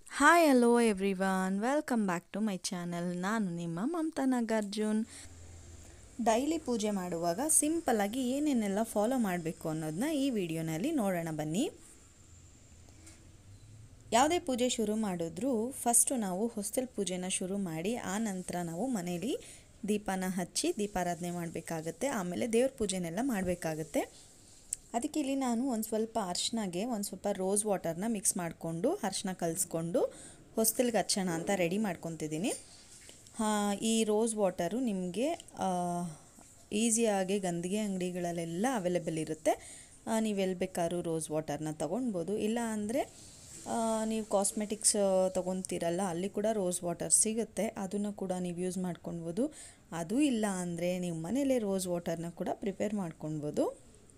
hi hello everyone welcome back to my channel ನಾನು ನಿಮ್ಮ Mamata Nagarjun daily ಪೂಜೆ ಮಾಡುವಾಗ ಸಿಂಪಲ್ಲಾಗಿ ಏನೇನೆಲ್ಲ ಫಾಲೋ ಮಾಡಬೇಕು ಅನ್ನೋದನ್ನ ಈ ವಿಡಿಯೋನಲ್ಲಿ ನೋಡೋಣ ಬನ್ನಿ ಯಾವುದೇ ಪೂಜೆ ಶುರು ಮಾಡಿದ್ರೂ ಫಸ್ಟು ನಾವು ಹೊಸ್ತಲ್ ಪೂಜೆನ ಶುರು ಮಾಡಿ ಆ ನಂತರ ನಾವು ಮನೇಲಿ ದೀಪನ ಹಚ್ಚಿ ದೀಪಾರಾಧನೆ ಮಾಡಬೇಕಾಗತ್ತೆ ಆಮೇಲೆ ದೇವ್ರ ಪೂಜೆನೆಲ್ಲ ಮಾಡಬೇಕಾಗತ್ತೆ ಅದಕ್ಕೆ ಇಲ್ಲಿ ನಾನು ಒಂದು ಸ್ವಲ್ಪ ಅರ್ಶಿನಾಗೆ ಒಂದು ಸ್ವಲ್ಪ ರೋಸ್ ವಾಟರ್ನ ಮಿಕ್ಸ್ ಮಾಡಿಕೊಂಡು ಅರ್ಶಿನ ಕಲಿಸ್ಕೊಂಡು ಹೊಸ್ತಲ್ಗೆ ಹಚ್ಚೋಣ ಅಂತ ರೆಡಿ ಮಾಡ್ಕೊತಿದ್ದೀನಿ ಈ ರೋಸ್ ವಾಟರು ನಿಮಗೆ ಈಸಿಯಾಗಿ ಗಂದಿಗೆ ಅಂಗಡಿಗಳಲ್ಲೆಲ್ಲ ಅವೈಲೇಬಲ್ ಇರುತ್ತೆ ನೀವು ಎಲ್ಲಿ ಬೇಕಾದ್ರೂ ರೋಸ್ ವಾಟರ್ನ ತೊಗೊಳ್ಬೋದು ಇಲ್ಲ ಅಂದರೆ ನೀವು ಕಾಸ್ಮೆಟಿಕ್ಸ್ ತೊಗೊತೀರಲ್ಲ ಅಲ್ಲಿ ಕೂಡ ರೋಸ್ ವಾಟರ್ ಸಿಗುತ್ತೆ ಅದನ್ನು ಕೂಡ ನೀವು ಯೂಸ್ ಮಾಡ್ಕೊಳ್ಬೋದು ಅದು ಇಲ್ಲ ಅಂದರೆ ನೀವು ಮನೇಲೇ ರೋಸ್ ವಾಟರ್ನ ಕೂಡ ಪ್ರಿಪೇರ್ ಮಾಡ್ಕೊಳ್ಬೋದು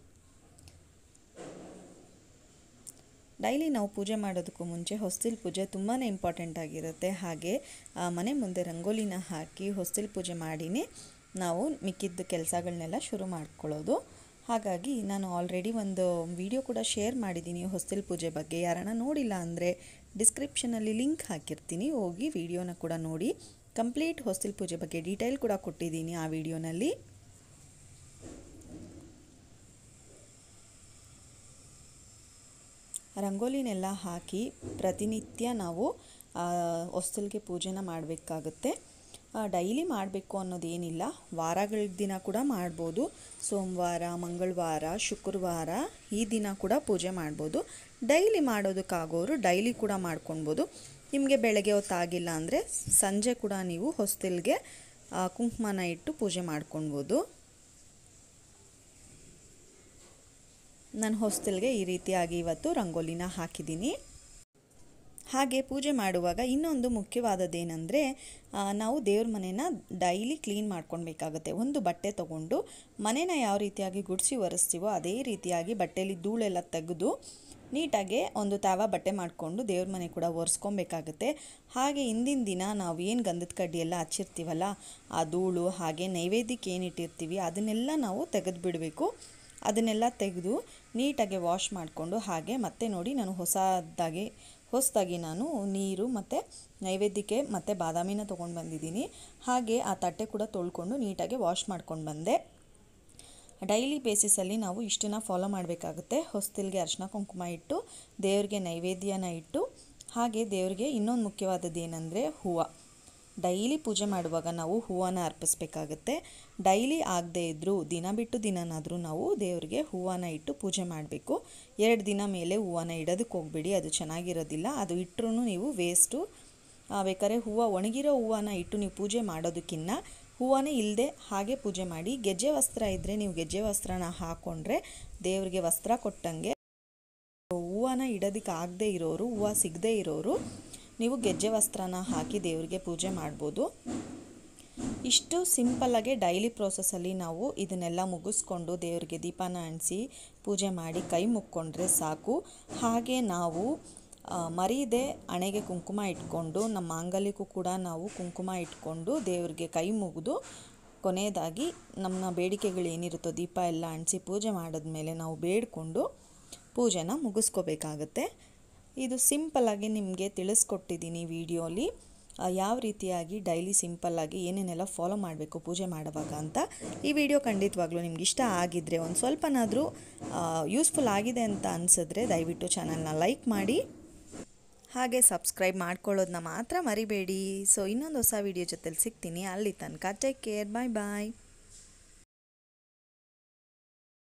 ಡೈಲಿ ನಾವು ಪೂಜೆ ಮಾಡೋದಕ್ಕೂ ಮುಂಚೆ ಹೊಸ್ತಿಲ್ ಪೂಜೆ ತುಂಬಾ ಇಂಪಾರ್ಟೆಂಟ್ ಆಗಿರುತ್ತೆ ಹಾಗೆ ಮನೆ ಮುಂದೆ ರಂಗೋಲಿನ ಹಾಕಿ ಹೊಸ್ತಿಲ್ ಪೂಜೆ ಮಾಡಿನೇ ನಾವು ಮಿಕ್ಕಿದ್ದ ಕೆಲಸಗಳನ್ನೆಲ್ಲ ಶುರು ಮಾಡ್ಕೊಳ್ಳೋದು ಹಾಗಾಗಿ ನಾನು ಆಲ್ರೆಡಿ ಒಂದು ವಿಡಿಯೋ ಕೂಡ ಶೇರ್ ಮಾಡಿದ್ದೀನಿ ಹೊಸ್ತಿಲ್ ಪೂಜೆ ಬಗ್ಗೆ ಯಾರನ್ನ ನೋಡಿಲ್ಲ ಅಂದರೆ ಡಿಸ್ಕ್ರಿಪ್ಷನಲ್ಲಿ ಲಿಂಕ್ ಹಾಕಿರ್ತೀನಿ ಹೋಗಿ ವಿಡಿಯೋನ ಕೂಡ ನೋಡಿ ಕಂಪ್ಲೀಟ್ ಹೊಸ್ತಿಲ್ ಪೂಜೆ ಬಗ್ಗೆ ಡೀಟೇಲ್ ಕೂಡ ಕೊಟ್ಟಿದ್ದೀನಿ ಆ ವಿಡಿಯೋನಲ್ಲಿ ರಂಗೋಲಿನೆಲ್ಲ ಹಾಕಿ ಪ್ರತಿನಿತ್ಯ ನಾವು ಹೊಸ್ತಲಿಗೆ ಪೂಜೆನ ಮಾಡಬೇಕಾಗುತ್ತೆ ಡೈಲಿ ಮಾಡಬೇಕು ಅನ್ನೋದೇನಿಲ್ಲ ವಾರಗಳ ದಿನ ಕೂಡ ಮಾಡ್ಬೋದು ಸೋಮವಾರ ಮಂಗಳವಾರ ಶುಕ್ರವಾರ ಈ ದಿನ ಕೂಡ ಪೂಜೆ ಮಾಡ್ಬೋದು ಡೈಲಿ ಮಾಡೋದಕ್ಕಾಗೋರು ಡೈಲಿ ಕೂಡ ಮಾಡ್ಕೊಳ್ಬೋದು ನಿಮಗೆ ಬೆಳಗ್ಗೆ ಹೊತ್ತಾಗಿಲ್ಲ ಅಂದರೆ ಸಂಜೆ ಕೂಡ ನೀವು ಹೊಸ್ತಿಲ್ಗೆ ಕುಂಕುಮನ ಇಟ್ಟು ಪೂಜೆ ಮಾಡ್ಕೊಳ್ಬೋದು ನಾನು ಹೊಸ್ತಿಲ್ಗೆ ಈ ರೀತಿಯಾಗಿ ಇವತ್ತು ರಂಗೋಲಿನ ಹಾಕಿದ್ದೀನಿ ಹಾಗೆ ಪೂಜೆ ಮಾಡುವಾಗ ಇನ್ನೊಂದು ಮುಖ್ಯವಾದದ್ದೇನೆಂದರೆ ನಾವು ದೇವ್ರ ಮನೇನ ಡೈಲಿ ಕ್ಲೀನ್ ಮಾಡ್ಕೊಳ್ಬೇಕಾಗುತ್ತೆ ಒಂದು ಬಟ್ಟೆ ತೊಗೊಂಡು ಮನೇನ ಯಾವ ರೀತಿಯಾಗಿ ಗುಡಿಸಿ ಒರೆಸ್ತೀವೋ ಅದೇ ರೀತಿಯಾಗಿ ಬಟ್ಟೆಯಲ್ಲಿ ಧೂಳೆಲ್ಲ ತೆಗೆದು ನೀಟಾಗೆ ಒಂದು ತಾವ ಬಟ್ಟೆ ಮಾಡಿಕೊಂಡು ದೇವ್ರ ಮನೆ ಕೂಡ ಒರೆಸ್ಕೊಬೇಕಾಗುತ್ತೆ ಹಾಗೆ ಹಿಂದಿನ ದಿನ ನಾವು ಏನು ಗಂಧದ ಕಡ್ಡಿ ಎಲ್ಲ ಹಚ್ಚಿರ್ತೀವಲ್ಲ ಆ ಧೂಳು ಹಾಗೆ ನೈವೇದ್ಯಕ್ಕೆ ಏನಿಟ್ಟಿರ್ತೀವಿ ಅದನ್ನೆಲ್ಲ ನಾವು ತೆಗೆದು ಬಿಡಬೇಕು ಅದನ್ನೆಲ್ಲ ತೆಗೆದು ನೀಟಾಗಿ ವಾಶ್ ಮಾಡಿಕೊಂಡು ಹಾಗೆ ಮತ್ತೆ ನೋಡಿ ನಾನು ಹೊಸದಾಗಿ ಹೊಸದಾಗಿ ನಾನು ನೀರು ಮತ್ತು ನೈವೇದ್ಯಕ್ಕೆ ಮತ್ತು ಬಾದಾಮಿನ ತೊಗೊಂಡು ಬಂದಿದ್ದೀನಿ ಹಾಗೆ ಆ ತಟ್ಟೆ ಕೂಡ ತೊಳ್ಕೊಂಡು ನೀಟಾಗಿ ವಾಶ್ ಮಾಡ್ಕೊಂಡು ಬಂದೆ ಡೈಲಿ ಬೇಸಿಸಲ್ಲಿ ನಾವು ಇಷ್ಟನ್ನು ಫಾಲೋ ಮಾಡಬೇಕಾಗುತ್ತೆ ಹೊಸ್ತಿಲ್ಗೆ ಅರ್ಶಿನ ಕುಂಕುಮ ಇಟ್ಟು ದೇವ್ರಿಗೆ ನೈವೇದ್ಯನ ಇಟ್ಟು ಹಾಗೆ ದೇವ್ರಿಗೆ ಇನ್ನೊಂದು ಮುಖ್ಯವಾದದ್ದು ಏನಂದರೆ ಹೂವು ಡೈಲಿ ಪೂಜೆ ಮಾಡುವಾಗ ನಾವು ಹೂವನ್ನು ಅರ್ಪಿಸ್ಬೇಕಾಗತ್ತೆ ಡೈಲಿ ಆಗದೇ ಇದ್ದರೂ ದಿನ ಬಿಟ್ಟು ದಿನನಾದರೂ ನಾವು ದೇವರಿಗೆ ಹೂವನ್ನು ಇಟ್ಟು ಪೂಜೆ ಮಾಡಬೇಕು ಎರಡು ದಿನ ಮೇಲೆ ಹೂವನ್ನು ಇಡೋದಕ್ಕೆ ಹೋಗ್ಬೇಡಿ ಅದು ಚೆನ್ನಾಗಿರೋದಿಲ್ಲ ಅದು ಇಟ್ಟರೂ ನೀವು ವೇಸ್ಟು ಬೇಕಾದ್ರೆ ಹೂವು ಒಣಗಿರೋ ಹೂವನ್ನು ಇಟ್ಟು ನೀವು ಪೂಜೆ ಮಾಡೋದಕ್ಕಿಂತ ಹೂವನೇ ಇಲ್ಲದೆ ಹಾಗೆ ಪೂಜೆ ಮಾಡಿ ಗೆಜ್ಜೆ ವಸ್ತ್ರ ಇದ್ದರೆ ನೀವು ಗೆಜ್ಜೆ ವಸ್ತ್ರನ ಹಾಕ್ಕೊಂಡ್ರೆ ದೇವರಿಗೆ ವಸ್ತ್ರ ಕೊಟ್ಟಂಗೆ ಹೂವನ್ನು ಇಡೋದಕ್ಕೆ ಆಗದೆ ಇರೋರು ಹೂವು ಸಿಗದೆ ಇರೋರು ನೀವು ಗೆಜ್ಜೆ ವಸ್ತ್ರನ ಹಾಕಿ ದೇವರಿಗೆ ಪೂಜೆ ಮಾಡ್ಬೋದು ಇಷ್ಟು ಸಿಂಪಲ್ಲಾಗೆ ಡೈಲಿ ಪ್ರೋಸೆಸ್ಸಲ್ಲಿ ನಾವು ಇದನ್ನೆಲ್ಲ ಮುಗಿಸ್ಕೊಂಡು ದೇವರಿಗೆ ದೀಪನ ಅಂಟಿಸಿ ಪೂಜೆ ಮಾಡಿ ಕೈ ಮುಕ್ಕೊಂಡ್ರೆ ಸಾಕು ಹಾಗೆ ನಾವು ಮರೀದೆ ಹಣೆಗೆ ಕುಂಕುಮ ಇಟ್ಕೊಂಡು ನಮ್ಮ ಮಾಂಗಲ್ಯಕ್ಕೂ ಕೂಡ ನಾವು ಕುಂಕುಮ ಇಟ್ಕೊಂಡು ದೇವರಿಗೆ ಕೈ ಮುಗಿದು ಕೊನೆಯದಾಗಿ ನಮ್ಮ ಬೇಡಿಕೆಗಳು ಏನಿರುತ್ತೋ ದೀಪ ಎಲ್ಲ ಅಂಟಿಸಿ ಪೂಜೆ ಮಾಡಿದ್ಮೇಲೆ ನಾವು ಬೇಡಿಕೊಂಡು ಪೂಜೆನ ಮುಗಿಸ್ಕೋಬೇಕಾಗತ್ತೆ ಇದು ಸಿಂಪಲ್ಲಾಗಿ ನಿಮಗೆ ತಿಳಿಸ್ಕೊಟ್ಟಿದ್ದೀನಿ ವಿಡಿಯೋಲಿ ಯಾವ ರೀತಿಯಾಗಿ ಡೈಲಿ ಸಿಂಪಲ್ಲಾಗಿ ಏನೇನೆಲ್ಲ ಫಾಲೋ ಮಾಡಬೇಕು ಪೂಜೆ ಮಾಡುವಾಗ ಅಂತ ಈ ವಿಡಿಯೋ ಖಂಡಿತವಾಗ್ಲೂ ನಿಮ್ಗೆ ಇಷ್ಟ ಆಗಿದ್ದರೆ ಒಂದು ಸ್ವಲ್ಪನಾದರೂ ಯೂಸ್ಫುಲ್ ಆಗಿದೆ ಅಂತ ಅನಿಸಿದ್ರೆ ದಯವಿಟ್ಟು ಚಾನಲ್ನ ಲೈಕ್ ಮಾಡಿ ಹಾಗೆ ಸಬ್ಸ್ಕ್ರೈಬ್ ಮಾಡ್ಕೊಳ್ಳೋದನ್ನ ಮಾತ್ರ ಮರಿಬೇಡಿ ಸೊ ಇನ್ನೊಂದು ಹೊಸ ವಿಡಿಯೋ ಜೊತೆಲಿ ಸಿಗ್ತೀನಿ ಅಲ್ಲಿ ತನಕ ಟೇಕ್ ಕೇರ್ ಬಾಯ್ ಬಾಯ್